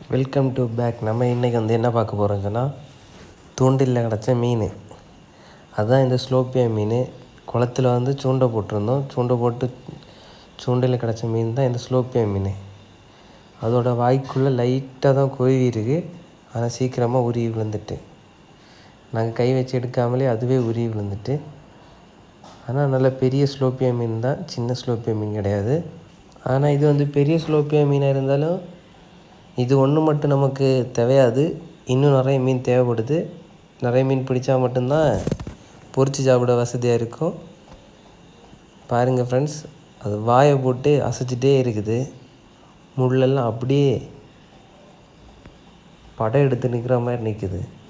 welcome to back நம்ம இன்றைக்கி வந்து என்ன பார்க்க போகிறோம் சொன்னால் தூண்டிலில் கிடச்ச மீன் அதுதான் இந்த ஸ்லோப்பியா மீன் குளத்துல வந்து சூண்டை போட்டிருந்தோம் சூண்டை போட்டு சூண்டில் கிடச்ச மீன் தான் இந்த ஸ்லோப்பியா மீன் அதோட வாய்க்குள்ளே லைட்டாக தான் கோவி இருக்குது ஆனால் சீக்கிரமாக உருவி விழுந்துட்டு நாங்கள் கை வச்சு எடுக்காமலே அதுவே உருவி விழுந்துட்டு ஆனால் நல்ல பெரிய ஸ்லோப்பியா மீன் தான் சின்ன ஸ்லோப்பியா மீன் கிடையாது ஆனால் இது வந்து பெரிய ஸ்லோப்பியா மீனாக இருந்தாலும் இது ஒன்று மட்டும் நமக்கு தேவையாது இன்னும் நிறைய மீன் தேவைப்படுது நிறைய மீன் பிடிச்சா மட்டும்தான் பொரிச்சு சாப்பிட வசதியாக இருக்கும் பாருங்கள் ஃப்ரெண்ட்ஸ் அது வாயை போட்டு அசைச்சிட்டே இருக்குது முள்ளெல்லாம் அப்படியே படம் எடுத்து நிற்கிற மாதிரி நிற்குது